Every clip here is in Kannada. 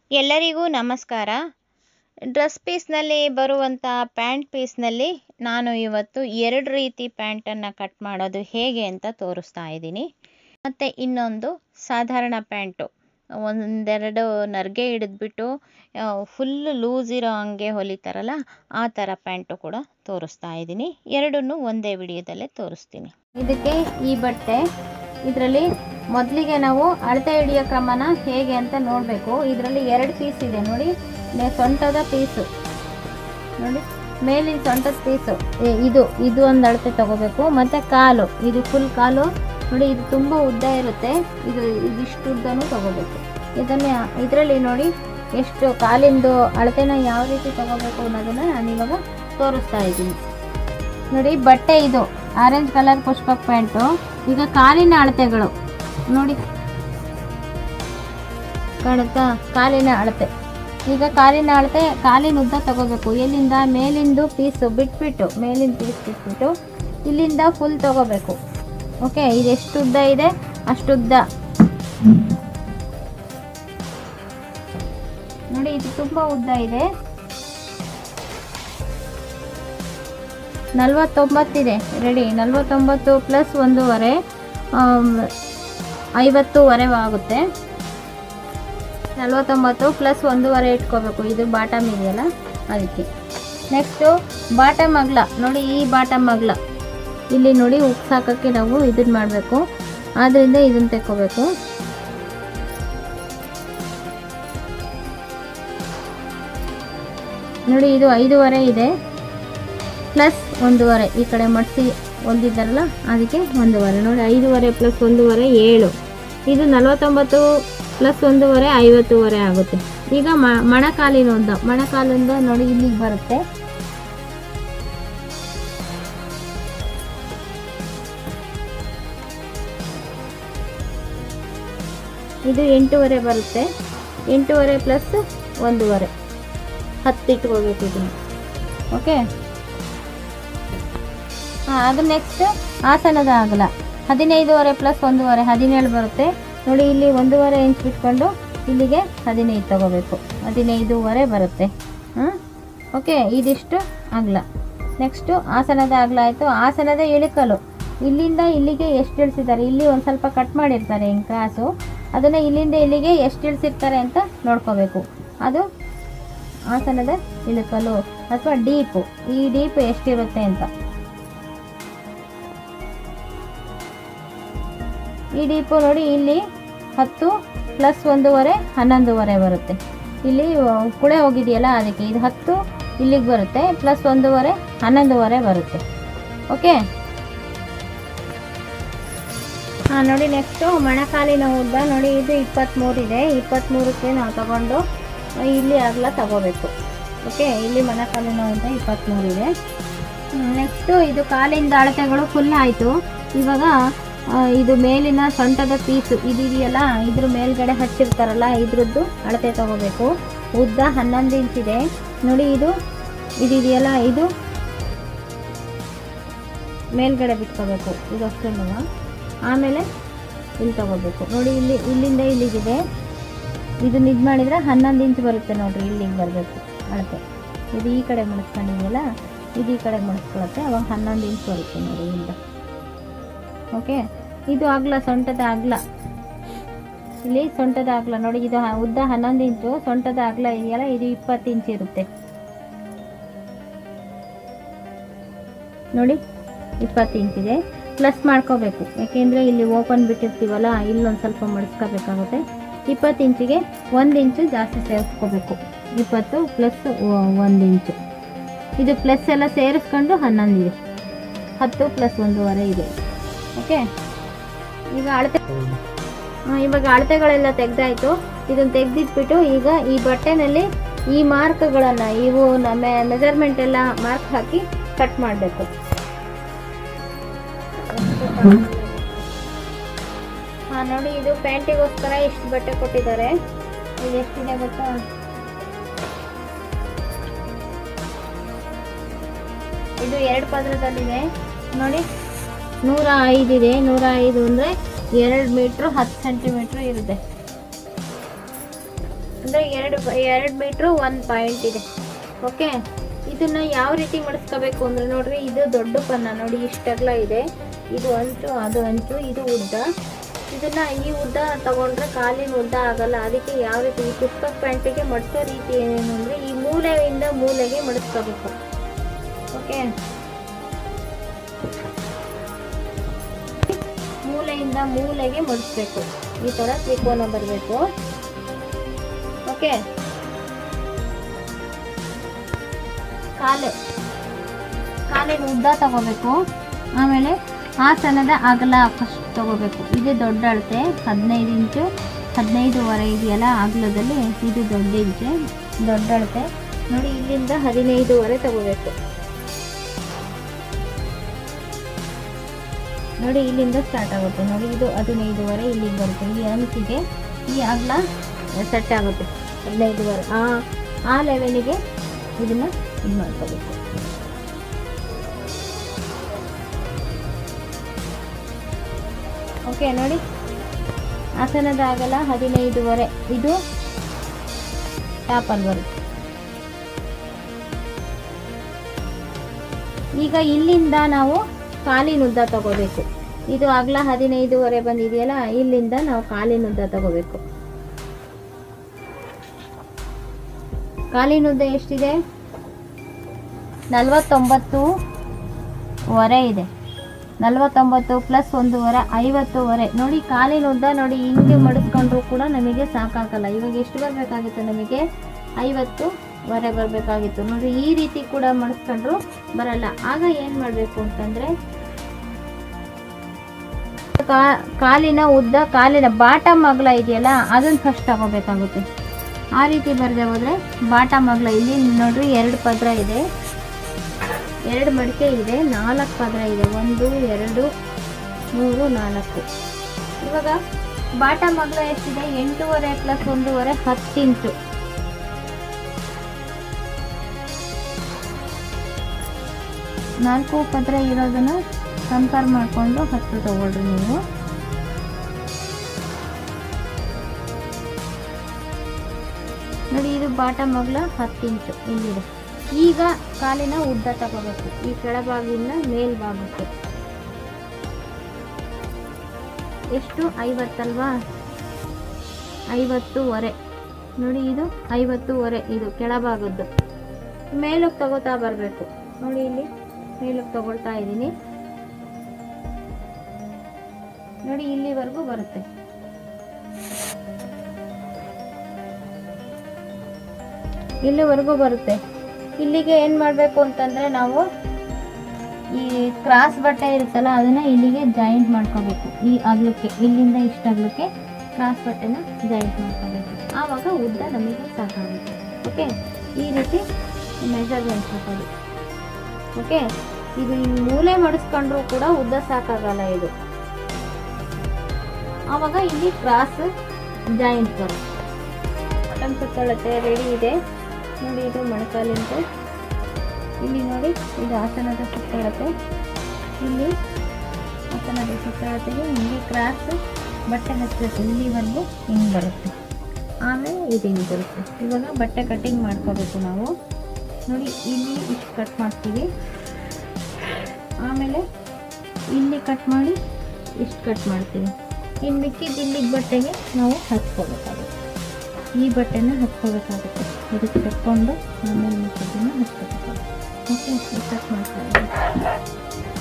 ಎಲ್ಲರಿಗೂ ನಮಸ್ಕಾರ ಡ್ರೆಸ್ ಪೀಸ್ನಲ್ಲಿ ಬರುವಂಥ ಪ್ಯಾಂಟ್ ಪೀಸ್ನಲ್ಲಿ ನಾನು ಇವತ್ತು ಎರಡು ರೀತಿ ಪ್ಯಾಂಟನ್ನು ಕಟ್ ಮಾಡೋದು ಹೇಗೆ ಅಂತ ತೋರಿಸ್ತಾ ಇದ್ದೀನಿ ಮತ್ತು ಇನ್ನೊಂದು ಸಾಧಾರಣ ಪ್ಯಾಂಟು ಒಂದೆರಡು ನರ್ಗೆ ಹಿಡಿದ್ಬಿಟ್ಟು ಫುಲ್ ಲೂಸ್ ಇರೋ ಹಂಗೆ ಹೊಲಿತಾರಲ್ಲ ಆ ಥರ ಪ್ಯಾಂಟು ಕೂಡ ತೋರಿಸ್ತಾ ಇದ್ದೀನಿ ಎರಡನ್ನೂ ಒಂದೇ ವಿಡಿಯೋದಲ್ಲೇ ತೋರಿಸ್ತೀನಿ ಇದಕ್ಕೆ ಈ ಬಟ್ಟೆ ಇದರಲ್ಲಿ ಮೊದಲಿಗೆ ನಾವು ಅಳತೆ ಹಿಡಿಯೋ ಕ್ರಮನ ಹೇಗೆ ಅಂತ ನೋಡಬೇಕು ಇದರಲ್ಲಿ ಎರಡು ಪೀಸ್ ಇದೆ ನೋಡಿ ನೆ- ಸೊಂಟದ ಪೀಸು ನೋಡಿ ಮೇಲಿನ ಸೊಂಟದ ಪೀಸು ಏ, ಇದು ಇದು ಒಂದು ಅಳತೆ ತಗೋಬೇಕು ಮತ್ತು ಕಾಲು ಇದು ಫುಲ್ ಕಾಲು ನೋಡಿ ಇದು ತುಂಬ ಉದ್ದ ಇರುತ್ತೆ ಇದು ಇದಿಷ್ಟು ಉದ್ದನೂ ತಗೋಬೇಕು ಇದನ್ನೇ ಇದರಲ್ಲಿ ನೋಡಿ ಎಷ್ಟು ಕಾಲಿಂದು ಅಳತೆನ ಯಾವ ರೀತಿ ತಗೋಬೇಕು ಅನ್ನೋದನ್ನು ನಾನು ಇವಾಗ ತೋರಿಸ್ತಾ ಇದ್ದೀನಿ ನೋಡಿ ಬಟ್ಟೆ ಇದು ಆರೆಂಜ್ ಕಲರ್ ಪುಷ್ಪಕ್ ಪ್ಯಾಂಟು ಈಗ ಕಾಲಿನ ಅಳತೆಗಳು ನೋಡಿ ಕಾಣುತ್ತಾ ಕಾಲಿನ ಅಳತೆ ಈಗ ಕಾಲಿನ ಅಳತೆ ಕಾಲಿನ ಉದ್ದ ತಗೋಬೇಕು ಎಲ್ಲಿಂದ ಮೇಲಿಂದು ಪೀಸು ಬಿಟ್ಬಿಟ್ಟು ಮೇಲಿನ ಪೀಸ್ ಬಿಟ್ಬಿಟ್ಟು ಇಲ್ಲಿಂದ ಫುಲ್ ತಗೋಬೇಕು ಓಕೆ ಇದು ಎಷ್ಟು ಉದ್ದ ಇದೆ ಅಷ್ಟು ಉದ್ದ ನೋಡಿ ಇದು ತುಂಬ ಉದ್ದ ಇದೆ ನಲ್ವತ್ತೊಂಬತ್ತಿದೆ ರೆಡಿ ನಲ್ವತ್ತೊಂಬತ್ತು ಪ್ಲಸ್ ಒಂದೂವರೆ ಆಮ್, ಐವತ್ತೂವರೆ ಆಗುತ್ತೆ ನಲ್ವತ್ತೊಂಬತ್ತು ಪ್ಲಸ್ ಒಂದೂವರೆ ಇಟ್ಕೋಬೇಕು ಇದು ಬಾಟಮ್ ಇದೆಯಲ್ಲ ಅದಕ್ಕೆ ನೆಕ್ಸ್ಟು ಬಾಟಮ್ ಅಗ್ಲ ನೋಡಿ ಈ ಬಾಟಮ್ ಅಗ್ಲ ಇಲ್ಲಿ ನೋಡಿ ಉಕ್ಸಾಕಕ್ಕೆ ನಾವು ಇದನ್ನ ಮಾಡಬೇಕು ಆದ್ದರಿಂದ ಇದನ್ನು ತೆಕ್ಕೋಬೇಕು ನೋಡಿ ಇದು ಐದೂವರೆ ಇದೆ ಪ್ಲಸ್ ಒಂದೂವರೆ ಈ ಕಡೆ ಮಡಿಸಿ ಹೊಲ್ದಿದ್ದಾರಲ್ಲ ಅದಕ್ಕೆ ಒಂದೂವರೆ ನೋಡಿ ಐದೂವರೆ ಪ್ಲಸ್ ಒಂದೂವರೆ ಏಳು ಇದು ನಲವತ್ತೊಂಬತ್ತು ಪ್ಲಸ್ ಒಂದೂವರೆ ಐವತ್ತೂವರೆ ಆಗುತ್ತೆ ಈಗ ಮ ಮೊಣಕಾಲಿನ ಉದ್ದ ಮೊಣಕಾಲಿಂದ ನೋಡಿ ಇಲ್ಲಿಗೆ ಬರುತ್ತೆ ಇದು ಎಂಟೂವರೆ ಬರುತ್ತೆ ಎಂಟೂವರೆ ಪ್ಲಸ್ ಒಂದೂವರೆ ಹತ್ತು ಇಟ್ಕೋಬೇಕು ಇದನ್ನು ಓಕೆ ಹಾಂ ಅದು ನೆಕ್ಸ್ಟ್ ಆಸನದ ಅಗಲ ಹದಿನೈದುವರೆ ಪ್ಲಸ್ ಒಂದೂವರೆ ಹದಿನೇಳು ಬರುತ್ತೆ ನೋಡಿ ಇಲ್ಲಿ ಒಂದೂವರೆ ಇಂಚ್ ಬಿಟ್ಕೊಂಡು ಇಲ್ಲಿಗೆ ಹದಿನೈದು ತಗೋಬೇಕು ಹದಿನೈದೂವರೆ ಬರುತ್ತೆ ಹಾಂ ಓಕೆ ಇದಿಷ್ಟು ಅಗಲ ನೆಕ್ಸ್ಟು ಆಸನದ ಅಗಲ ಆಯಿತು ಆಸನದ ಇಳಿಕಲು ಇಲ್ಲಿಂದ ಇಲ್ಲಿಗೆ ಎಷ್ಟು ಇಳಿಸಿದ್ದಾರೆ ಇಲ್ಲಿ ಒಂದು ಸ್ವಲ್ಪ ಕಟ್ ಮಾಡಿರ್ತಾರೆ ಹಿಂಗೆ ಕ್ರಾಸು ಅದನ್ನು ಇಲ್ಲಿಂದ ಇಲ್ಲಿಗೆ ಎಷ್ಟು ಇಳಿಸಿರ್ತಾರೆ ಅಂತ ನೋಡ್ಕೋಬೇಕು ಅದು ಆಸನದ ಇಳಿಕಲು ಅಥವಾ ಡೀಪು ಈ ಡೀಪ್ ಎಷ್ಟಿರುತ್ತೆ ಅಂತ ಈ ಡೀಪು ನೋಡಿ ಇಲ್ಲಿ ಹತ್ತು ಪ್ಲಸ್ ಒಂದೂವರೆ ಹನ್ನೊಂದೂವರೆ ಬರುತ್ತೆ ಇಲ್ಲಿ ಆ, ಕುಳೆ ಹೋಗಿದೆಯಲ್ಲ ಅದಕ್ಕೆ ಇದು ಹತ್ತು ಇಲ್ಲಿಗೆ ಬರುತ್ತೆ ಪ್ಲಸ್ ಒಂದೂವರೆ ಹನ್ನೊಂದೂವರೆ ಬರುತ್ತೆ ಓಕೆ ಹಾಂ ನೋಡಿ ನೆಕ್ಸ್ಟು ಮೊಣಕಾಲಿನ ಉದ್ದ ನೋಡಿ ಇದು ಇಪ್ಪತ್ತ್ಮೂರು ಇದೆ ಇಪ್ಪತ್ತ್ಮೂರಕ್ಕೆ ನಾವು ತಗೊಂಡು ಆ, ಇಲ್ಲಿ ಅಗಲ ತಗೋಬೇಕು ಓಕೆ ಇಲ್ಲಿ ಮೊಣಕಾಲಿನ ಉದ್ದ ಇಪ್ಪತ್ತ್ಮೂರು ಇದೆ ನೆಕ್ಸ್ಟು ಇದು ಕಾಲಿಂದ ಅಳತೆಗಳು ಫುಲ್ ಆಯಿತು ಇವಾಗ ಆ, ಇದು ಮೇಲಿನ ಸೊಂಟದ ಪೀಸು ಇದೆಯಲ್ಲ ಇದ್ರ ಮೇಲ್ಗಡೆ ಹಚ್ಚಿರ್ತಾರಲ್ಲ ಇದ್ರದ್ದು ಅಳತೆ ತಗೋಬೇಕು ಉದ್ದ ಹನ್ನೊಂದು ಇಂಚಿದೆ ನೋಡಿ ಇದು ಇದೆಯಲ್ಲ ಇದು ಮೇಲ್ಗಡೆ ಬಿಟ್ಕೋಬೇಕು ಇದಷ್ಟನ್ನು ಆಮೇಲೆ ಇಲ್ಲಿ ತಗೋಬೇಕು ನೋಡಿ ಇಲ್ಲಿ ಇಲ್ಲಿಂದ ಇಲ್ಲಿಗಿದೆ ಇದನ್ನ ಇದು ಮಾಡಿದರೆ ಹನ್ನೊಂದು ಇಂಚ್ ಬರುತ್ತೆ ನೋಡ್ರಿ ಇಲ್ಲಿಗೆ ಬರಬೇಕು ಅಳತೆ ಇದು ಈ ಕಡೆ ಮುಡಿಸ್ಕೊಂಡಿದೆಯಲ್ಲ ಇದು ಈ ಕಡೆ ಮುಡಿಸ್ಕೊಳತ್ತೆ ಅವಾಗ ಹನ್ನೊಂದು ಇಂಚ್ ಬರುತ್ತೆ ನೋಡಿ ಇಲ್ಲಿಂದ ಓಕೆ ಇದು ಅಗಲ ಸೊಂಟದ ಅಗಲ ಇಲ್ಲಿ ಸೊಂಟದ ಅಗಲ ನೋಡಿ ಇದು ಹ- ಉದ್ದ ಹನ್ನೊಂದು ಇಂಚು ಸೊಂಟದ ಅಗಲ ಇದೆಯಲ್ಲ ಇದು ಇಪ್ಪತ್ತು ಇಂಚ್ ಇರುತ್ತೆ ನೋಡಿ ಇಪ್ಪತ್ತು ಇಂಚಿದೆ ಪ್ಲಸ್ ಮಾಡ್ಕೋಬೇಕು ಯಾಕೆಂದರೆ ಇಲ್ಲಿ ಓಪನ್ ಬಿಟ್ಟಿರ್ತೀವಲ್ಲ ಇಲ್ಲೊಂದು ಸ್ವಲ್ಪ ಮಡಿಸ್ಕೋಬೇಕಾಗುತ್ತೆ ಇಪ್ಪತ್ತು ಇಂಚಿಗೆ ಒಂದು ಇಂಚು ಜಾಸ್ತಿ ಸೇರಿಸ್ಕೋಬೇಕು ಇಪ್ಪತ್ತು ಪ್ಲಸ್ ಒಂದು ಇಂಚು ಇದು ಪ್ಲಸ್ ಎಲ್ಲ ಸೇರಿಸ್ಕೊಂಡು ಹನ್ನೊಂದು ಇದೆ ಹತ್ತು ಪ್ಲಸ್ ಒಂದೂವರೆ ಇದೆ ಓಕೆ ಈಗ ಅಳತೆ ಆ, ಇವಾಗ ಅಳತೆಗಳೆಲ್ಲ ತೆಗ್ದಾಯ್ತು ಇದನ್ನು ತೆಗೆದಿಟ್ಬಿಟ್ಟು ಈಗ ಈ ಬಟ್ಟೆನಲ್ಲಿ ಈ ಮಾರ್ಕ್ಗಳನ್ನು ಇವು ನಮ್ಮ ಮೆಜರ್ಮೆಂಟ್ ಎಲ್ಲ ಮಾರ್ಕ್ ಹಾಕಿ ಕಟ್ ಮಾಡಬೇಕು ಹಾಂ ನೋಡಿ ಇದು ಪ್ಯಾಂಟಿಗೋಸ್ಕರ ಇಷ್ಟು ಬಟ್ಟೆ ಕೊಟ್ಟಿದ್ದಾರೆ ಇದು ಎಷ್ಟಿದೆ ಗೊತ್ತಾ ಇದು ಎರಡು ಪದರದಲ್ಲಿದೆ ನೋಡಿ ನೂರ ಐದಿದೆ ನೂರ ಐದು ಅಂದರೆ ಎರಡು ಮೀಟ್ರ್ ಹತ್ತು ಸೆಂಟಿಮೀಟ್ರ್ ಇರುತ್ತೆ ಅಂದರೆ ಎರಡು ಎರಡು ಮೀಟ್ರು ಒಂದು ಪಾಯಿಂಟ್ ಇದೆ ಓಕೆ ಇದನ್ನ ಯಾವ ರೀತಿ ಮಡಿಸ್ಕೋಬೇಕು ಅಂದರೆ ನೋಡ್ರಿ ಇದು ದೊಡ್ಡ ಪನ್ನ ನೋಡಿ ಇಷ್ಟೆಲ್ಲ ಇದೆ ಇದು ಅಂಚು ಅದು ಅಂಚು ಇದು ಉದ್ದ ಇದನ್ನ ಈ ಉದ್ದ ತಗೊಂಡ್ರೆ ಕಾಲಿನ ಉದ್ದ ಆಗಲ್ಲ ಅದಕ್ಕೆ ಯಾವ ರೀತಿ ಈ ಪುಸ್ತಕ ಪ್ಯಾಂಟಿಗೆ ಮಡಿಸೋ ರೀತಿ ಏನು ಅಂದರೆ ಈ ಮೂಲೆಯಿಂದ ಮೂಲೆಗೆ ಮಡಿಸ್ಕೋಬೇಕು ಓಕೆ ಮೂಲೆಯಿಂದ ಮೂಲೆಗೆ ಮಡಿಸ್ಬೇಕು ಈ ಥರ ತ್ರಿಕೋನ ಬರಬೇಕು ಓಕೆ ಕಾಲು ಕಾಲಿನ ಉದ್ದ ತಗೋಬೇಕು ಆಮೇಲೆ ಆಸನದ ಅಗಲ ಫಸ್ಟ್ ತಗೋಬೇಕು ಇದು ದೊಡ್ಡ ಅಳತೆ ಹದಿನೈದು ಇಂಚು ಹದಿನೈದುವರೆ ಇದೆಯಲ್ಲ ಅಗಲದಲ್ಲಿ ಇದು ದೊಡ್ಡ ಇಂಚು ದೊಡ್ಡ ಅಳತೆ ನೋಡಿ ಇಲ್ಲಿಂದ ಹದಿನೈದುವರೆ ತಗೋಬೇಕು ನೋಡಿ ಇಲ್ಲಿಂದ ಸ್ಟಾರ್ಟ್ ಆಗುತ್ತೆ ನೋಡಿ ಇದು ಹದಿನೈದುವರೆ ಇಲ್ಲಿಗೆ ಬರುತ್ತೆ ಈ ಅಂಚಿಗೆ ಈ ಅಗಲ ಸೆಟ್ ಆಗುತ್ತೆ ಹದಿನೈದುವರೆ ಆ ಆ ಲೆವೆಲಿಗೆ ಇದನ್ನ ಇದು ಮಾಡ್ಕೋಬೇಕು ಓಕೆ ನೋಡಿ ಆಸನದ ಆಗಲ ಹದಿನೈದುವರೆ ಇದು ಟಾಪಲ್ಲಿ ಬರುತ್ತೆ ಈಗ ಇಲ್ಲಿಂದ ನಾವು ಕಾಲಿನ ಉದ್ದ ತಗೋಬೇಕು ಇದು ಅಗಲ ಹದಿನೈದುವರೆ ಬಂದಿದೆಯಲ್ಲ ಇಲ್ಲಿಂದ ನಾವು ಕಾಲಿನ ಉದ್ದ ತಗೋಬೇಕು ಕಾಲಿನ ಉದ್ದ ಎಷ್ಟಿದೆ ನಲವತ್ತೊಂಬತ್ತು ವರೆ ಇದೆ ನಲವತ್ತೊಂಬತ್ತು ಪ್ಲಸ್ ಒಂದೂವರೆ ಐವತ್ತುವರೆ ನೋಡಿ ಕಾಲಿನ ಉದ್ದ ನೋಡಿ ಹಿಂಗೆ ಮಡಿಸ್ಕೊಂಡ್ರು ಕೂಡ ನಮಗೆ ಸಾಕಾಗಲ್ಲ ಇವಾಗ ಎಷ್ಟು ಬರಬೇಕಾಗಿತ್ತು ನಮಗೆ ಐವತ್ತು ವರೆ ಬರಬೇಕಾಗಿತ್ತು ನೋಡಿ ಈ ರೀತಿ ಕೂಡ ಮಡಿಸ್ಕೊಂಡ್ರು ಬರಲ್ಲ ಆಗ ಏನು ಮಾಡಬೇಕು ಅಂತಂದರೆ ಕಾಲಿನ ಉದ್ದ ಕಾಲಿನ ಬಾಟಮ್ ಅಗಲ ಇದೆಯಲ್ಲ ಅದನ್ನು ಫಸ್ಟ್ ತಗೋಬೇಕಾಗುತ್ತೆ ಆ ರೀತಿ ಬರದೆ ಹೋದರೆ ಬಾಟಮ್ ಅಗಲ ಇಲ್ಲಿ ನೋಡ್ರಿ ಎರಡು ಪದ್ರ ಇದೆ ಎರಡು ಮಡಿಕೆ ಇದೆ ನಾಲ್ಕು ಪದ್ರ ಇದೆ ಒಂದು ಎರಡು ಮೂರು ನಾಲ್ಕು ಇವಾಗ ಬಾಟಮ್ ಅಗಲ ಎಷ್ಟಿದೆ ಎಂಟೂವರೆ ಪ್ಲಸ್ ಒಂದೂವರೆ ಹತ್ತು ಇಂಚು ನಾಲ್ಕು ಪತ್ರ ಇರೋದನ್ನ ಕಂಪೇರ್ ಮಾಡಿಕೊಂಡು ಹತ್ತು ತಗೊಳ್ರಿ ನೀವು ನೋಡಿ ಇದು ಬಾಟಮ್ ಅಗಲ ಹತ್ತು ಇಂಚು ಇಲ್ಲಿದೆ ಈಗ ಕಾಲಿನ ಉದ್ದ ತಗೋಬೇಕು ಈ ಕೆಳಭಾಗದಿಂದ ಮೇಲ್ಭಾಗಕ್ಕೆ ಎಷ್ಟು ಐವತ್ತಲ್ವಾ ಐವತ್ತೂವರೆ ನೋಡಿ ಇದು ಐವತ್ತೂವರೆ ಇದು ಕೆಳಭಾಗದ್ದು ಮೇಲಕ್ಕೆ ತಗೋತಾ ಬರಬೇಕು ನೋಡಿ ಇಲ್ಲಿ ಮೇಲಕ್ಕೆ ತಗೊಳ್ತಾ ಇದ್ದೀನಿ ನೋಡಿ ಇಲ್ಲಿವರೆಗೂ ಬರುತ್ತೆ ಇಲ್ಲಿವರೆಗೂ ಬರುತ್ತೆ ಇಲ್ಲಿಗೆ ಏನು ಮಾಡಬೇಕು ಅಂತಂದರೆ ನಾವು ಈ ಕ್ರಾಸ್ ಬಟ್ಟೆ ಇರುತ್ತಲ್ಲ ಅದನ್ನು ಇಲ್ಲಿಗೆ ಜಾಯಿಂಟ್ ಮಾಡ್ಕೋಬೇಕು ಈ ಅಗಲಕ್ಕೆ ಇಲ್ಲಿಂದ ಇಷ್ಟು ಅಗಲಕ್ಕೆ ಕ್ರಾಸ್ ಬಟ್ಟೆನ ಜಾಯಿಂಟ್ ಮಾಡ್ಕೋಬೇಕು ಆವಾಗ ಉದ್ದ ನಮಗೆ ಸಾಕಾಗುತ್ತೆ ಓಕೆ ಈ ರೀತಿ ಮೆಜರ್ಮೆಂಟ್ ಹಾಕೋದು ಓಕೆ ಇದು ಈ ಮೂಲೆ ಮಡಿಸ್ಕೊಂಡ್ರೂ ಕೂಡ ಉದ್ದ ಸಾಕಾಗಲ್ಲ ಇದು ಆವಾಗ ಇಲ್ಲಿ ಕ್ರಾಸ್ ಜಾಯಿಂಟ್ ಬರುತ್ತೆ ಬಟನ್ ಸುತ್ತಳತೆ ರೆಡಿ ಇದೆ ನೋಡಿ ಇದು ಮೊಣಕಾಲಿಂದು ಇಲ್ಲಿ ನೋಡಿ ಇದು ಆಸನದ ಸುತ್ತಳತೆ ಇಲ್ಲಿ ಆಸನದ ಸುತ್ತಳತೆಗೆ ಇಲ್ಲಿ ಕ್ರಾಸ್ ಬಟ್ಟೆ ಹಚ್ಚಬೇಕು ಇಲ್ಲಿವರೆಗೂ ಹಿಂಗೆ ಬರುತ್ತೆ ಆಮೇಲೆ ಇದು ಹಿಂಗೆ ಬರುತ್ತೆ ಇವಾಗ ಬಟ್ಟೆ ಕಟ್ಟಿಂಗ್ ಮಾಡ್ಕೋಬೇಕು ನಾವು ನೋಡಿ ಇಲ್ಲಿ ಇಷ್ಟು ಕಟ್ ಮಾಡ್ತೀವಿ ಆಮೇಲೆ ಇಲ್ಲಿ ಕಟ್ ಮಾಡಿ ಇಷ್ಟು ಕಟ್ ಮಾಡ್ತೀವಿ ಇನ್ನು ಮಿಕ್ಕಿದ್ದು ಇಲ್ಲಿಗೆ ಬಟ್ಟೆಗೆ ನಾವು ಹಚ್ಕೋಬೇಕಾಗುತ್ತೆ ಈ ಬಟ್ಟೆನ ಹಚ್ಕೋಬೇಕಾಗುತ್ತೆ ಇದಕ್ಕೆ ತಕ್ಕೊಂಡು ಆಮೇಲೆ ಮಿಕ್ಕಿದ್ದನ್ನು ಹಚ್ಕೋಬೇಕಾಗುತ್ತೆ ಓಕೆ ಕಟ್ ಮಾಡ್ತಾ ಇದ್ದೀನಿ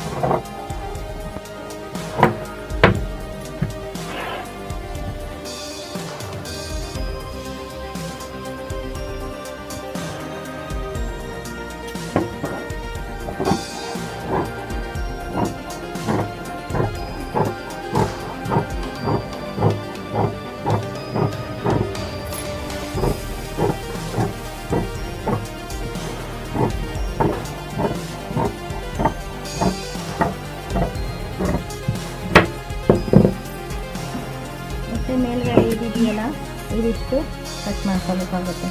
ಮತ್ತೆ ಮೇಲ್ಗಡೆ ಇದಿದೆಯಲ್ಲ ಇದಿಷ್ಟು ಕಟ್ ಮಾಡ್ಕೋಬೇಕಾಗುತ್ತೆ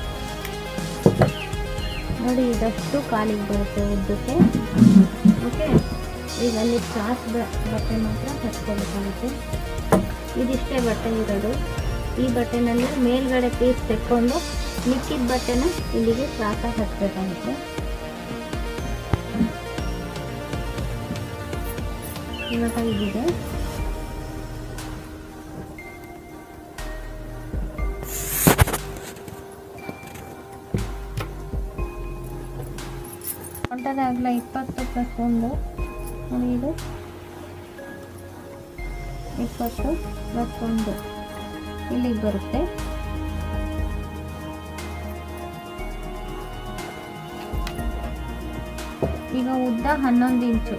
ನೋಡಿ ಇದಷ್ಟು ಕಾಲಿಗೆ ಬರುತ್ತೆ ಉದ್ದಕ್ಕೆ ಓಕೆ ಈಗ ಅಲ್ಲಿ ಕ್ರಾಸ್ ಬಟ್ಟೆ ಮಾತ್ರ ಹಚ್ಕೋಬೇಕಾಗುತ್ತೆ ಇದಿಷ್ಟೇ ಬಟ್ಟೆ ಇರೋದು ಈ ಬಟ್ಟೆನಲ್ಲಿ ಮೇಲ್ಗಡೆ ಪೀಸ್ ತೆಕ್ಕೊಂಡು ಮಿಕ್ಕಿದ ಬಟ್ಟೆನ ಇಲ್ಲಿಗೆ ಕ್ರಾಸಾಗಿ ಹಚ್ಚಬೇಕಾಗುತ್ತೆ ಇವಾಗ ಇದಿದೆ ಸೊಂಟದ ಅಗಲ ಇಪ್ಪತ್ತು ಪ್ಲಸ್ ಒಂದು ನೋಡಿ ಇದು ಇಪ್ಪತ್ತು ಪ್ಲಸ್ ಒಂದು ಇಲ್ಲಿಗೆ ಬರುತ್ತೆ ಈಗ ಉದ್ದ ಹನ್ನೊಂದು ಇಂಚು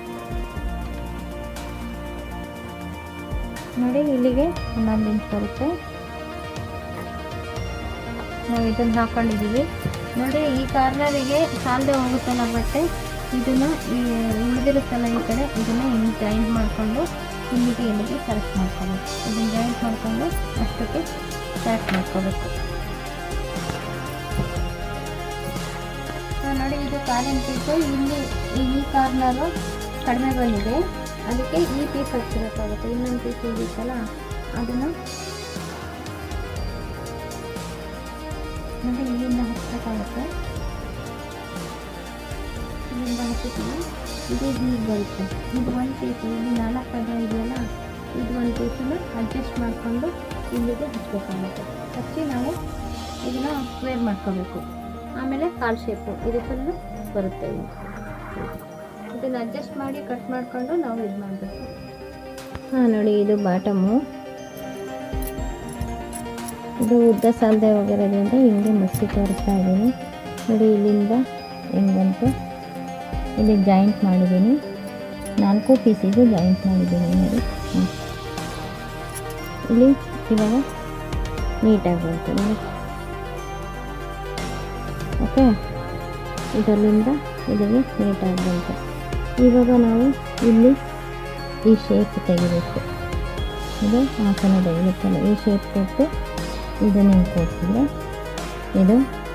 ನೋಡಿ ಇಲ್ಲಿಗೆ ಹನ್ನೊಂದು ಇಂಚ್ ಬರುತ್ತೆ ನಾವು ಇದನ್ನು ಹಾಕೊಂಡಿದ್ದೀವಿ ನೋಡಿ ಈ ಕಾರ್ನರಿಗೆ ಸಾಲದೆ ಹೋಗುತ್ತಲ್ಲ ಬಟ್ಟೆ ಇದನ್ನು ಈ ಉಳಿದಿರುತ್ತಲ್ಲ ಈ ಕಡೆ ಇದನ್ನು ಹಿಂಗೆ ಜಾಯಿಂಟ್ ಮಾಡಿಕೊಂಡು ಇಲ್ಲಿಗೆ ಇಲ್ಲಿಗೆ ಕರೆಕ್ಟ್ ಮಾಡ್ಕೋಬೇಕು ಇದನ್ನು ಜಾಯಿಂಟ್ ಮಾಡಿಕೊಂಡು ಅಷ್ಟಕ್ಕೆ ಸ್ಟಾರ್ಟ್ ಮಾಡ್ಕೋಬೇಕು ಆ, ನೋಡಿ ಇದು ಕಾಲಿನ ಪೀಸು ಇಲ್ಲಿ ಈ ಕಾರ್ನರು ಕಡಿಮೆ ಬಂದಿದೆ ಅದಕ್ಕೆ ಈ ಪೀಸ್ ಹಚ್ಚಬೇಕಾಗುತ್ತೆ ಇನ್ನೊಂದು ಪೀಸ್ ಉಳಿಯುತ್ತಲ್ಲ ಅದನ್ನು ನೋಡಿ ಇಲ್ಲಿಂದ ಹಚ್ಚಬೇಕಾಗುತ್ತೆ ಇಲ್ಲಿಂದ ಹಚ್ಚುತ್ತೀವಿ ಇದು ಹೀಗೆ ಬರುತ್ತೆ ಇದು ಒಂದು ಪೀಸು ಇಲ್ಲಿ ನಾಲ್ಕು ಪದ ಇದೆಯಲ್ಲ ಇದು ಒಂದು ಪೀಸನ್ನು ಅಡ್ಜಸ್ಟ್ ಮಾಡಿಕೊಂಡು ಇಲ್ಲಿಗೆ ಹಚ್ಚಬೇಕಾಗುತ್ತೆ ಹಚ್ಚಿ ನಾವು ಇದನ್ನು ಸ್ಕ್ವೇರ್ ಮಾಡ್ಕೋಬೇಕು ಆಮೇಲೆ ಕಾಲ್ ಶೇಪು ಇದು ಫುಲ್ಲು ಬರುತ್ತೆ ಇಲ್ಲಿ ಇದನ್ನು ಅಡ್ಜಸ್ಟ್ ಮಾಡಿ ಕಟ್ ಮಾಡಿಕೊಂಡು ನಾವು ಇದು ಮಾಡಬೇಕು ಹಾಂ ನೋಡಿ ಇದು ಬಾಟಮು ಇದು ಉದ್ದ ಸಾಲದೆ ಹೋಗಿರೋದ್ರಿಂದ ಹಿಂಗೆ ಮಸಿ ತೋರಿಸ್ತಾ ಇದ್ದೀನಿ ನೋಡಿ ಇಲ್ಲಿಂದ ಹೆಂಗೆ ಬಂತು ಇಲ್ಲಿ ಜಾಯಿಂಟ್ ಮಾಡಿದ್ದೀನಿ ನಾಲ್ಕು ಪೀಸಿಗೆ ಜಾಯಿಂಟ್ ಮಾಡಿದ್ದೀನಿ ನೋಡಿ ಹ್ಮ್. ಇಲ್ಲಿ ಇವಾಗ ನೀಟಾಗಿ ಬಂತು ನೋಡಿ ಓಕೆ ಇದರಿಂದ ಇಲ್ಲಿಗೆ ನೀಟಾಗಿ ಬಂತು ಇವಾಗ ನಾವು ಇಲ್ಲಿ ಈ ಶೇಪ್ ತೆಗಿಬೇಕು ಇದು ಆಸನದ ಇರುತ್ತಲ್ಲ ಈ ಶೇಪ್ ಕೊಟ್ಟು ಇದನ್ನು ಹಿಂಗೆ ಕೊಟ್ಟಿದ್ರೆ ಇದು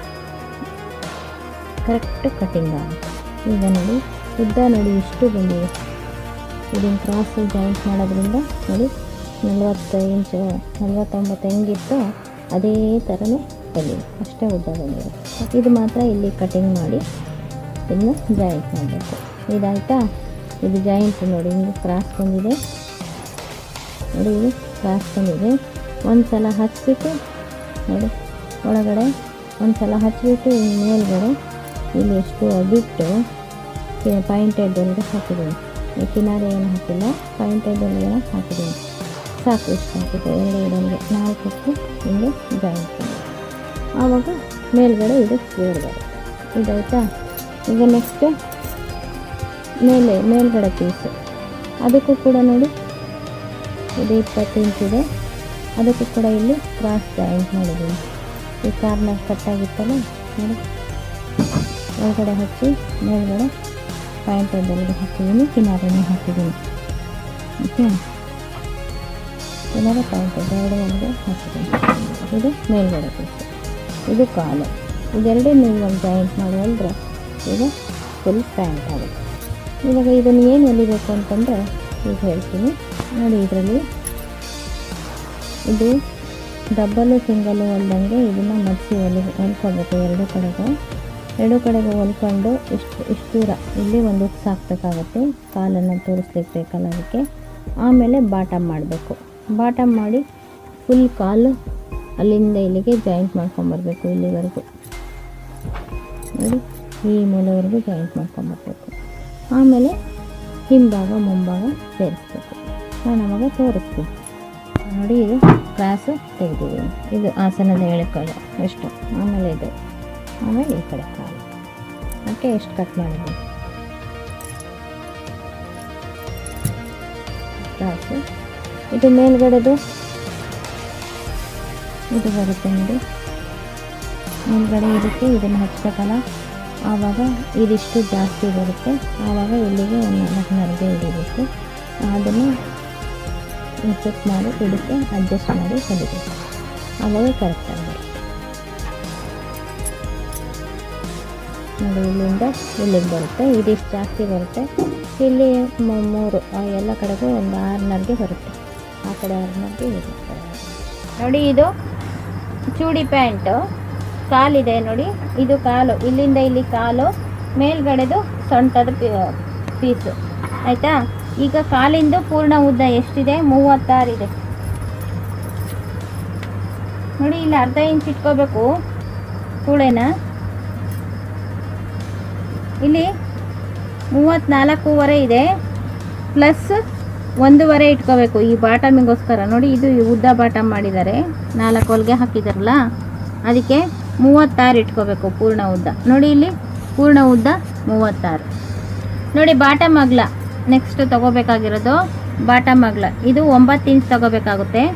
ಕರೆಕ್ಟ್ ಕಟ್ಟಿಂಗ್ ಆಗುತ್ತೆ ಈಗ ನೋಡಿ ಉದ್ದ ನೋಡಿ ಇಷ್ಟು ಬಂದಿದೆ ಇದನ್ನು ಕ್ರಾಸ್ ಜಾಯಿಂಟ್ ಮಾಡೋದ್ರಿಂದ ನೋಡಿ ನಲ್ವತ್ತು ಇಂಚು ನಲ್ವತ್ತೊಂಬತ್ತು ಹೆಂಗಿತ್ತು ಅದೇ ಥರನೇ ಬಂದಿದೆ ಅಷ್ಟೇ ಉದ್ದ ಬಂದಿದೆ ಇದು ಮಾತ್ರ ಇಲ್ಲಿ ಕಟಿಂಗ್ ಮಾಡಿ ಇದನ್ನು ಜಾಯಿಂಟ್ ಮಾಡಬೇಕು ಇದಾಯಿತಾ ಇದು ಜಾಯಿಂಟ್ ನೋಡಿ ಹಿಂಗೆ ಕ್ರಾಸ್ ಬಂದಿದೆ ನೋಡಿ ಇದು ಕ್ರಾಸ್ ಬಂದಿದೆ ಒಂದು ಸಲ ಹಚ್ಬಿಟ್ಟು ನೋಡಿ ಒಳಗಡೆ ಒಂದು ಸಲ ಹಚ್ಬಿಟ್ಟು ಇನ್ನು ಮೇಲ್ಗಡೆ ಇಲ್ಲಿ ಎಷ್ಟು ಬಿಟ್ಟು ಪಾಯಿಂಟೆಡ್ ಒಳಗೆ ಹಾಕಿದ್ದೀನಿ ಈ ಕಿನಾರೆ ಏನು ಹಾಕಿಲ್ಲ ಪಾಯಿಂಟೆಡ್ ಒಳಗೆ ಹಾಕಿದ್ದೀನಿ ಸಾಕು ಇಷ್ಟು ಹಾಕಿದೆ ಎರಡು ಎರಡೊಂದು ನಾಲ್ಕಕ್ಕೆ ಹಿಂಗೆ ಜಾಯಿಂಟ್ ಮಾಡಿ ಆವಾಗ ಮೇಲ್ಗಡೆ ಇದು ಸ್ಕ್ವೇರ್ ಬರುತ್ತೆ ಇದಾಯ್ತಾ ಈಗ ನೆಕ್ಸ್ಟ್ ಮೇಲೆ ಮೇಲ್ಗಡೆ ಪೀಸು ಅದಕ್ಕೂ ಕೂಡ ನೋಡಿ ಇದು ಇಪ್ಪತ್ತು ಇಂಚಿದೆ ಅದಕ್ಕೂ ಕೂಡ ಇಲ್ಲಿ ಕ್ರಾಸ್ ಜಾಯಿಂಟ್ ಮಾಡಿದ್ದೀನಿ ಈ ಕಾರ್ನರ್ ಕಟ್ಟಾಗಿತ್ತಲ್ಲ ನೋಡಿ ಒಳಗಡೆ ಹಚ್ಚಿ ಮೇಲ್ಗಡೆ ಪಾಯಿಂಟ್ ಒಳಗಡೆ ಹಾಕಿದ್ದೀನಿ ಕಿನಾರನ್ನು ಹಾಕಿದ್ದೀನಿ ಓಕೆ ಕಿನಾರ ಪಾಯಿಂಟ್ ಎರಡು ಒಳಗೆ ಹಾಕಿದ್ದೀನಿ ಇದು ಮೇಲ್ಗಡೆ ಪೀಸು ಇದು ಕಾಲು ಇದೆರಡೇ ನೀವು ಒಂದು ಜಾಯಿಂಟ್ ಮಾಡುವಲ್ದ್ರೆ ಇದು ಫುಲ್ ಪ್ಯಾಂಟ್ ಆಗುತ್ತೆ ಇವಾಗ ಇದನ್ನು ಏನು ಹೊಲಿಬೇಕು ಅಂತಂದರೆ ಈಗ ಹೇಳ್ತೀನಿ ನೋಡಿ ಇದರಲ್ಲಿ ಇದು ಡಬ್ಬಲು ಸಿಂಗಲು ಹೊಲ್ದಂಗೆ ಇದನ್ನು ಮಡಿಸಿ ಹೊಲಿ ಹೊಲ್ಕೊಬೇಕು ಎರಡು ಕಡೆಗೂ ಎರಡು ಕಡೆಗೂ ಹೊಲ್ಕೊಂಡು ಇಷ್ಟು ಇಷ್ಟು ದೂರ ಇಲ್ಲಿ ಒಂದು ಉಕ್ಸ್ ಹಾಕಬೇಕಾಗತ್ತೆ ಕಾಲನ್ನು ತೋರಿಸ್ಲಿಕ್ಕೆ ಬೇಕಲ್ಲ ಅದಕ್ಕೆ ಆಮೇಲೆ ಬಾಟಮ್ ಮಾಡಬೇಕು ಬಾಟಮ್ ಮಾಡಿ ಫುಲ್ ಕಾಲು ಅಲ್ಲಿಂದ ಇಲ್ಲಿಗೆ ಜಾಯಿಂಟ್ ಮಾಡ್ಕೊಂಬರ್ಬೇಕು ಇಲ್ಲಿವರೆಗೂ ನೋಡಿ ಈ ಮೂಲೆವರೆಗೂ ಜಾಯಿಂಟ್ ಮಾಡ್ಕೊಂಬರ್ಬೇಕು ಆಮೇಲೆ ಹಿಂಭಾಗ ಮುಂಭಾಗ ಸೇರಿಸ್ಬೇಕು ನಾನು ನಮಗೆ ತೋರಿಸ್ತೀನಿ ನೋಡಿ ಇದು ಕ್ರಾಸು ತೆಗೆದಿದ್ದೀನಿ ಇದು ಆಸನದ ಎಳೆಕಡೆ ಎಷ್ಟು ಆಮೇಲೆ ಇದು ಆಮೇಲೆ ಈ ಕಡೆ ಕಾಲು ಓಕೆ ಎಷ್ಟು ಕಟ್ ಮಾಡಿದ್ದೀನಿ ಕ್ರಾಸು ಇದು ಮೇಲ್ಗಡೆದು ಇದು ಬರುತ್ತೆ ನೋಡಿ ಮೇಲ್ಗಡೆ ಇದಕ್ಕೆ ಇದನ್ನು ಹಚ್ಬೇಕಲ್ಲ ಆವಾಗ ಇದಿಷ್ಟು ಜಾಸ್ತಿ ಬರುತ್ತೆ ಆವಾಗ ಇಲ್ಲಿಗೆ ಒಂದು ನಾಲ್ಕು ನರಿಗೆ ಹಿಡಿಬೇಕು ಅದನ್ನು ಚೆಕ್ ಮಾಡಿ ಇದಕ್ಕೆ ಅಡ್ಜಸ್ಟ್ ಮಾಡಿ ಹೊಲಿಬೇಕು ಆವಾಗ ಕರೆಕ್ಟಾಗಿ ಬರುತ್ತೆ ನೋಡಿ ಇಲ್ಲಿಂದ ಇಲ್ಲಿಗೆ ಬರುತ್ತೆ ಇದಿಷ್ಟು ಜಾಸ್ತಿ ಬರುತ್ತೆ ಇಲ್ಲಿ ಮೂ- ಮೂರು ಆ ಎಲ್ಲ ಕಡೆಗೂ ಒಂದು ಆರು ನರಿಗೆ ಬರುತ್ತೆ ಆ ಕಡೆ ಆರು ನರಿಗೆ ಇದು ಕಡೆ ಆರು ನರಿಗೆ. ನೋಡಿ ಇದು ಚೂಡಿ ಪ್ಯಾಂಟು ಕಾಲಿದೆ ನೋಡಿ ಇದು ಕಾಲು ಇಲ್ಲಿಂದ ಇಲ್ಲಿ ಕಾಲು ಮೇಲ್ಗಡೆದು ಸೊಂಟದ ಪೀಸು ಆಯಿತಾ ಈಗ ಕಾಲಿಂದು ಪೂರ್ಣ ಉದ್ದ ಎಷ್ಟಿದೆ ಮೂವತ್ತಾರಿದೆ ನೋಡಿ ಇಲ್ಲಿ ಅರ್ಧ ಇಂಚ್ ಇಟ್ಕೋಬೇಕು ಕೂಳೆನ ಇಲ್ಲಿ ಮೂವತ್ತ್ನಾಲ್ಕೂವರೆ ಇದೆ ಪ್ಲಸ್ ಒಂದೂವರೆ ಇಟ್ಕೋಬೇಕು ಈ ಬಾಟಮಿಗೋಸ್ಕರ ನೋಡಿ ಇದು ಈ ಉದ್ದ ಬಾಟಮ್ ಮಾಡಿದ್ದಾರೆ ನಾಲ್ಕು ಹೊಲಿಗೆ ಹಾಕಿದಾರಲ್ಲ ಅದಕ್ಕೆ ಮೂವತ್ತಾರು ಇಟ್ಕೋಬೇಕು ಪೂರ್ಣ ಉದ್ದ ನೋಡಿ ಇಲ್ಲಿ ಪೂರ್ಣ ಉದ್ದ ಮೂವತ್ತಾರು ನೋಡಿ ಬಾಟಮ್ ಅಗ್ಲ ನೆಕ್ಸ್ಟ್ ತಗೋಬೇಕಾಗಿರೋದು ಬಾಟಮ್ ಅಗ್ಲ ಇದು ಒಂಬತ್ತು ಇಂಚ್ ತಗೋಬೇಕಾಗುತ್ತೆ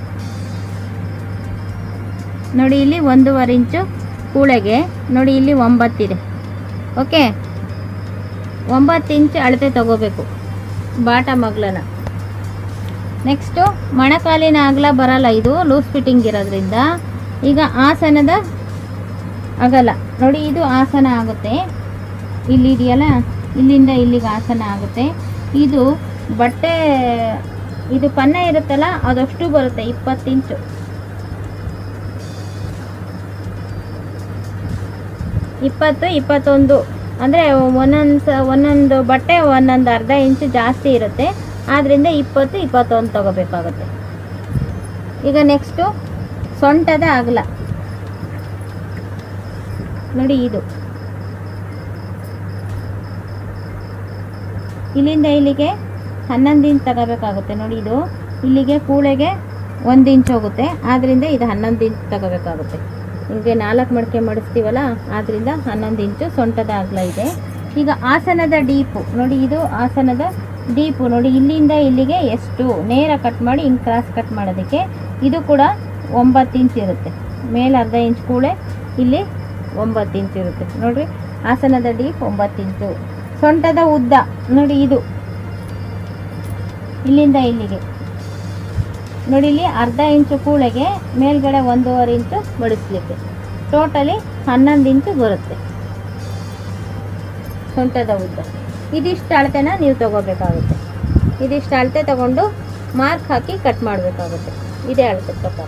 ನೋಡಿ ಇಲ್ಲಿ ಒಂದೂವರೆ ಇಂಚು ಕೂಳೆಗೆ ನೋಡಿ ಇಲ್ಲಿ ಒಂಬತ್ತಿದೆ ಓಕೆ ಒಂಬತ್ತು ಇಂಚ್ ಅಳತೆ ತಗೋಬೇಕು ಬಾಟಮ್ ಅಗ್ಲನ ನೆಕ್ಸ್ಟು ಮೊಣಕಾಲಿನ ಅಗಲ ಬರಲ್ಲ ಇದು ಲೂಸ್ ಫಿಟ್ಟಿಂಗ್ ಇರೋದ್ರಿಂದ ಈಗ ಆಸನದ ಅಗಲ ನೋಡಿ ಇದು ಆಸನ ಆಗುತ್ತೆ ಇಲ್ಲಿ ಇದೆಯಲ್ಲ ಇಲ್ಲಿಂದ ಇಲ್ಲಿಗೆ ಆಸನ ಆಗುತ್ತೆ ಇದು ಬಟ್ಟೆ ಇದು ಪನ್ನ ಇರುತ್ತಲ್ಲ ಅದಷ್ಟು ಬರುತ್ತೆ ಇಪ್ಪತ್ತು ಇಂಚು ಇಪ್ಪತ್ತು ಇಪ್ಪತ್ತೊಂದು ಅಂದರೆ ಒಂದೊಂದು ಸ ಒಂದೊಂದು ಬಟ್ಟೆ ಒಂದೊಂದು ಅರ್ಧ ಇಂಚು ಜಾಸ್ತಿ ಇರುತ್ತೆ ಆದ್ದರಿಂದ ಇಪ್ಪತ್ತು ಇಪ್ಪತ್ತೊಂದು ತಗೋಬೇಕಾಗುತ್ತೆ ಈಗ ನೆಕ್ಸ್ಟು ಸೊಂಟದ ಅಗಲ ನೋಡಿ ಇದು ಇಲ್ಲಿಂದ ಇಲ್ಲಿಗೆ ಹನ್ನೊಂದು ಇಂಚ್ ತಗೋಬೇಕಾಗುತ್ತೆ ನೋಡಿ ಇದು ಇಲ್ಲಿಗೆ ಕೂಳೆಗೆ ಒಂದು ಇಂಚ್ ಹೋಗುತ್ತೆ ಆದ್ದರಿಂದ ಇದು ಹನ್ನೊಂದು ಇಂಚ್ ತಗೋಬೇಕಾಗುತ್ತೆ ಹಿಂಗೆ ನಾಲ್ಕು ಮಡಿಕೆ ಮಾಡಿಸ್ತೀವಲ್ಲ ಆದ್ದರಿಂದ ಹನ್ನೊಂದು ಇಂಚು ಸೊಂಟದ ಅಗಲ ಇದೆ ಈಗ ಆಸನದ ಡೀಪು ನೋಡಿ ಇದು ಆಸನದ ಡೀಪು ನೋಡಿ ಇಲ್ಲಿಂದ ಇಲ್ಲಿಗೆ ಎಷ್ಟು ನೇರ ಕಟ್ ಮಾಡಿ ಹಿಂಗೆ ಕ್ರಾಸ್ ಕಟ್ ಮಾಡೋದಕ್ಕೆ ಇದು ಕೂಡ ಒಂಬತ್ತು ಇಂಚ್ ಇರುತ್ತೆ ಮೇಲೆ ಅರ್ಧ ಇಂಚ್ ಕೂಳೆ ಇಲ್ಲಿ ಒಂಬತ್ತು ಇಂಚ್ ಇರುತ್ತೆ ನೋಡ್ರಿ ಆಸನದ ಡೀಪ್ ಒಂಬತ್ತು ಇಂಚು ಸೊಂಟದ ಉದ್ದ ನೋಡಿ ಇದು ಇಲ್ಲಿಂದ ಇಲ್ಲಿಗೆ ನೋಡಿ ಇಲ್ಲಿ ಅರ್ಧ ಇಂಚು ಕೂಳೆಗೆ ಮೇಲ್ಗಡೆ ಒಂದೂವರೆ ಇಂಚು ಮಡಿಸ್ಲಿಕ್ಕೆ ಟೋಟಲಿ ಹನ್ನೊಂದು ಇಂಚು ಬರುತ್ತೆ ಸೊಂಟದ ಉದ್ದ ಇದಿಷ್ಟು ಅಳತೆನ ನೀವು ತಗೋಬೇಕಾಗುತ್ತೆ ಇದಿಷ್ಟು ಅಳತೆ ತಗೊಂಡು ಮಾರ್ಕ್ ಹಾಕಿ ಕಟ್ ಮಾಡಬೇಕಾಗುತ್ತೆ ಇದೇ ಅಳತೆ ಪ್ರಕಾರ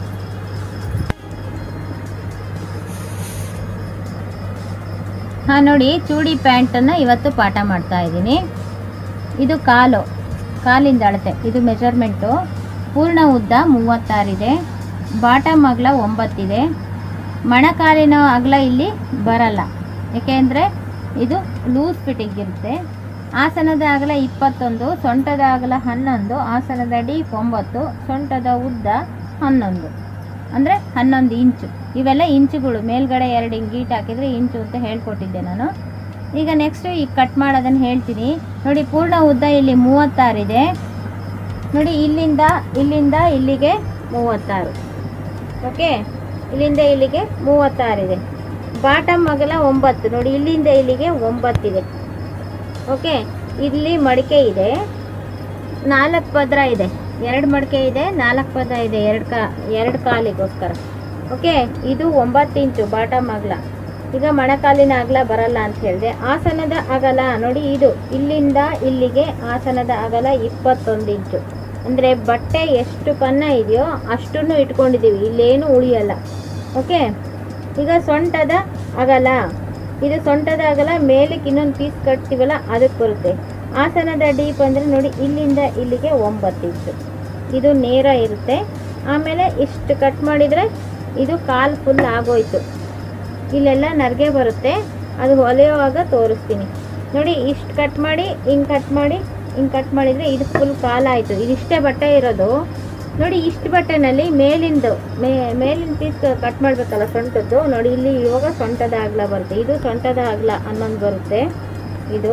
ಹಾಂ ನೋಡಿ ಚೂಡಿ ಪ್ಯಾಂಟನ್ನು ಇವತ್ತು ಪಾಠ ಮಾಡ್ತಾ ಇದ್ದೀನಿ ಇದು ಕಾಲು ಕಾಲಿಂದ ಅಳತೆ ಇದು ಮೆಜರ್ಮೆಂಟು ಪೂರ್ಣ ಉದ್ದ ಮೂವತ್ತಾರಿದೆ ಬಾಟಮ್ ಅಗಲ ಒಂಬತ್ತಿದೆ ಮೊಣಕಾಲಿನ ಅಗಲ ಇಲ್ಲಿ ಬರಲ್ಲ ಏಕೆಂದರೆ ಇದು ಲೂಸ್ ಫಿಟ್ಟಿಂಗ್ ಇರುತ್ತೆ ಆಸನದ ಅಗಲ ಇಪ್ಪತ್ತೊಂದು ಸೊಂಟದ ಅಗಲ ಹನ್ನೊಂದು ಆಸನದ ಡೀಪ್ ಒಂಬತ್ತು ಸೊಂಟದ ಉದ್ದ ಹನ್ನೊಂದು ಅಂದರೆ ಹನ್ನೊಂದು ಇಂಚು ಇವೆಲ್ಲ ಇಂಚುಗಳು ಮೇಲ್ಗಡೆ ಎರಡು ಹಿಂಗೆ ಗೀಟ್ ಹಾಕಿದರೆ ಇಂಚು ಅಂತ ಹೇಳ್ಕೊಟ್ಟಿದ್ದೆ ನಾನು ಈಗ ನೆಕ್ಸ್ಟು ಈಗ ಕಟ್ ಮಾಡೋದನ್ನು ಹೇಳ್ತೀನಿ ನೋಡಿ ಪೂರ್ಣ ಉದ್ದ ಇಲ್ಲಿ ಮೂವತ್ತಾರಿದೆ ನೋಡಿ ಇಲ್ಲಿಂದ ಇಲ್ಲಿಂದ ಇಲ್ಲಿಗೆ ಮೂವತ್ತಾರು ಓಕೆ ಇಲ್ಲಿಂದ ಇಲ್ಲಿಗೆ ಮೂವತ್ತಾರಿದೆ ಬಾಟಮ್ ಅಗಲ ಒಂಬತ್ತು ನೋಡಿ ಇಲ್ಲಿಂದ ಇಲ್ಲಿಗೆ ಒಂಬತ್ತಿದೆ ಓಕೆ ಇಲ್ಲಿ ಮಡಿಕೆ ಇದೆ ನಾಲ್ಕು ಪದ್ರ ಇದೆ ಎರಡು ಮಡಿಕೆ ಇದೆ ನಾಲ್ಕು ಪದ ಇದೆ ಎರಡು ಕಾ ಎರಡು ಕಾಲಿಗೋಸ್ಕರ ಓಕೆ ಇದು ಒಂಬತ್ತು ಇಂಚು ಬಾಟಮ್ ಅಗಲ ಈಗ ಮೊಣಕಾಲಿನ ಅಗಲ ಬರಲ್ಲ ಅಂತ ಹೇಳಿದೆ ಆಸನದ ಅಗಲ ನೋಡಿ ಇದು ಇಲ್ಲಿಂದ ಇಲ್ಲಿಗೆ ಆಸನದ ಅಗಲ ಇಪ್ಪತ್ತೊಂದು ಇಂಚು ಅಂದರೆ ಬಟ್ಟೆ ಎಷ್ಟು ಪನ್ನ ಇದೆಯೋ ಅಷ್ಟನ್ನು ಇಟ್ಕೊಂಡಿದ್ದೀವಿ ಇಲ್ಲೇನು ಉಳಿಯಲ್ಲ ಓಕೆ ಈಗ ಸೊಂಟದ ಅಗಲ ಇದು ಸೊಂಟದ ಅಗಲ ಮೇಲಕ್ಕೆ ಇನ್ನೊಂದು ಪೀಸ್ ಕಟ್ತೀವಲ್ಲ ಅದಕ್ಕೆ ಬರುತ್ತೆ ಆಸನದ ಡೀಪ್ ಅಂದರೆ ನೋಡಿ ಇಲ್ಲಿಂದ ಇಲ್ಲಿಗೆ ಒಂಬತ್ತು ಇಂಚು ಇದು ನೇರ ಇರುತ್ತೆ ಆಮೇಲೆ ಇಷ್ಟು ಕಟ್ ಮಾಡಿದರೆ ಇದು ಕಾಲು ಫುಲ್ ಆಗೋಯ್ತು ಇಲ್ಲೆಲ್ಲ ನರ್ಗೆ ಬರುತ್ತೆ ಅದು ಹೊಲೆಯುವಾಗ ತೋರಿಸ್ತೀನಿ ನೋಡಿ ಇಷ್ಟು ಕಟ್ ಮಾಡಿ ಹಿಂಗೆ ಕಟ್ ಮಾಡಿ ಹಿಂಗೆ ಕಟ್ ಮಾಡಿದರೆ ಇದು ಫುಲ್ ಕಾಲಾಯಿತು ಇದಿಷ್ಟೇ ಬಟ್ಟೆ ಇರೋದು ನೋಡಿ ಇಷ್ಟು ಬಟ್ಟೆನಲ್ಲಿ ಮೇಲಿಂದು ಮೇ ಮೇಲಿನ ಪೀಸ್ ಕಟ್ ಮಾಡಬೇಕಲ್ಲ ಸೊಂಟದ್ದು ನೋಡಿ ಇಲ್ಲಿ ಇವಾಗ ಸೊಂಟದ ಅಗಲ ಬರುತ್ತೆ ಇದು ಸೊಂಟದ ಅಗಲ ಹನ್ನೊಂದು ಬರುತ್ತೆ ಇದು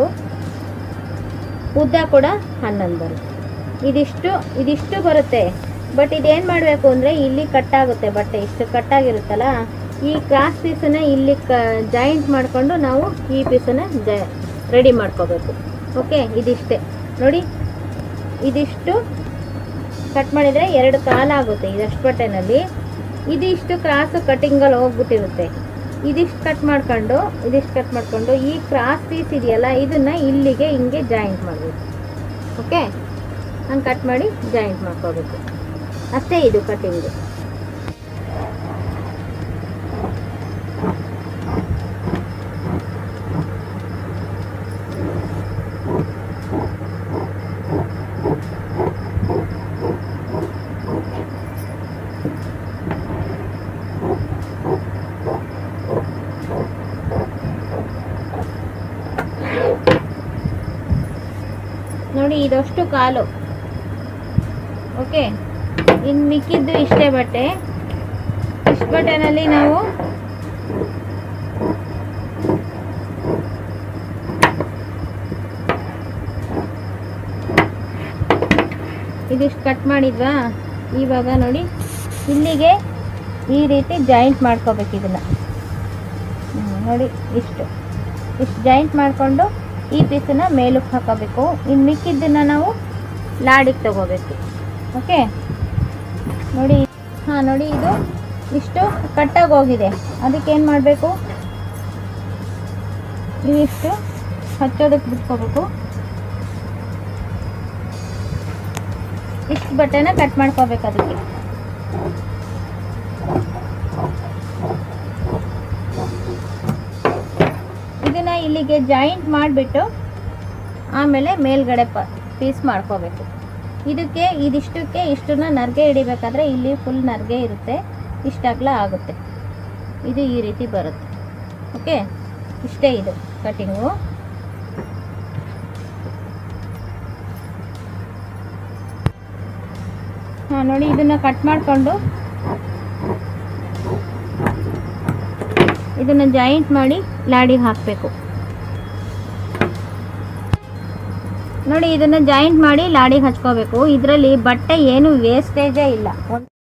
ಉದ್ದ ಕೂಡ ಹನ್ನೊಂದು ಬರುತ್ತೆ ಇದಿಷ್ಟು ಇದಿಷ್ಟು ಬರುತ್ತೆ ಬಟ್ ಇದೇನು ಮಾಡಬೇಕು ಅಂದರೆ ಇಲ್ಲಿ ಕಟ್ಟಾಗುತ್ತೆ ಬಟ್ಟೆ ಇಷ್ಟು ಕಟ್ಟಾಗಿರುತ್ತಲ್ಲ ಈ ಕ್ರಾಸ್ ಪೀಸನ್ನ ಇಲ್ಲಿ ಕ ಜಾಯಿಂಟ್ ಮಾಡಿಕೊಂಡು ನಾವು ಈ ಪೀಸನ್ನ ಜ ರೆಡಿ ಮಾಡ್ಕೋಬೇಕು ಓಕೆ ಇದಿಷ್ಟೇ ನೋಡಿ ಇದಿಷ್ಟು ಕಟ್ ಮಾಡಿದರೆ ಎರಡು ಕಾಲಾಗುತ್ತೆ ಇದಷ್ಟು ಬಟ್ಟೆನಲ್ಲಿ ಇದಿಷ್ಟು ಕ್ರಾಸು ಕಟಿಂಗಲ್ಲಿ ಹೋಗ್ಬಿಟ್ಟಿರುತ್ತೆ ಇದಿಷ್ಟು ಕಟ್ ಮಾಡ್ಕೊಂಡು ಇದಿಷ್ಟು ಕಟ್ ಮಾಡ್ಕೊಂಡು ಈ ಕ್ರಾಸ್ ಪೀಸ್ ಇದೆಯಲ್ಲ ಇದನ್ನು ಇಲ್ಲಿಗೆ ಹಿಂಗೆ ಜಾಯಿಂಟ್ ಮಾಡಬೇಕು ಓಕೆ ಹಂಗೆ ಕಟ್ ಮಾಡಿ ಜಾಯಿಂಟ್ ಮಾಡ್ಕೋಬೇಕು ಅಷ್ಟೇ ಇದು ಕಟಿಂಗು ಇದಷ್ಟು ಕಾಲು ಓಕೆ ಇನ್ನು ಮಿಕ್ಕಿದ್ದು ಇಷ್ಟೇ ಬಟ್ಟೆ ಇಷ್ಟು ಬಟ್ಟೆನಲ್ಲಿ ನಾವು ಇದಿಷ್ಟು ಕಟ್ ಮಾಡಿದ್ವಾ ಇವಾಗ ನೋಡಿ ಇಲ್ಲಿಗೆ ಈ ರೀತಿ ಜಾಯಿಂಟ್ ಮಾಡ್ಕೋಬೇಕು ಇದನ್ನು ನೋಡಿ ಇಷ್ಟು ಇಷ್ಟು ಜಾಯಿಂಟ್ ಮಾಡಿಕೊಂಡು ಈ ಪೀಸನ್ನ ಮೇಲಕ್ಕೆ ಹಾಕೋಬೇಕು ಇನ್ನು ಮಿಕ್ಕಿದ್ದನ್ನು ನಾವು ಲಾಡಿಗೆ ತಗೋಬೇಕು ಓಕೆ ನೋಡಿ ಹಾಂ ನೋಡಿ ಇದು ಇಷ್ಟು ಕಟ್ಟಾಗಿ ಹೋಗಿದೆ ಅದಕ್ಕೆ ಏನು ಮಾಡಬೇಕು ಇವಿಷ್ಟು ಹಚ್ಚೋದಕ್ಕೆ ಬಿಟ್ಕೋಬೇಕು ಇಷ್ಟು ಬಟ್ಟೆನ ಕಟ್ ಮಾಡ್ಕೋಬೇಕು ಅದಕ್ಕೆ ಇದನ್ನ ಇಲ್ಲಿಗೆ ಜಾಯಿಂಟ್ ಮಾಡಿಬಿಟ್ಟು ಆಮೇಲೆ ಮೇಲ್ಗಡೆ ಪ ಪೀಸ್ ಮಾಡ್ಕೋಬೇಕು ಇದಕ್ಕೆ ಇದಿಷ್ಟಕ್ಕೆ ಇಷ್ಟನ್ನ ನರ್ಗೆ ಹಿಡಿಬೇಕಾದ್ರೆ ಇಲ್ಲಿ ಫುಲ್ ನರ್ಗೆ ಇರುತ್ತೆ ಇಷ್ಟಾಗ್ಲ ಆಗುತ್ತೆ ಇದು ಈ ರೀತಿ ಬರುತ್ತೆ ಓಕೆ ಇಷ್ಟೇ ಇದು ಕಟಿಂಗು ಹಾಂ ನೋಡಿ ಇದನ್ನ ಕಟ್ ಮಾಡಿಕೊಂಡು ಇದನ್ನ ಜಾಯಿಂಟ್ ಮಾಡಿ ಲಾಡಿಗೆ ಹಾಕಬೇಕು ನೋಡಿ ಇದನ್ನ ಜಾಯಿಂಟ್ ಮಾಡಿ ಲಾಡಿಗೆ ಹಚ್ಕೋಬೇಕು ಇದರಲ್ಲಿ ಬಟ್ಟೆ ಏನು ವೇಸ್ಟೇಜೇ ಇಲ್ಲ ಒಂದ್-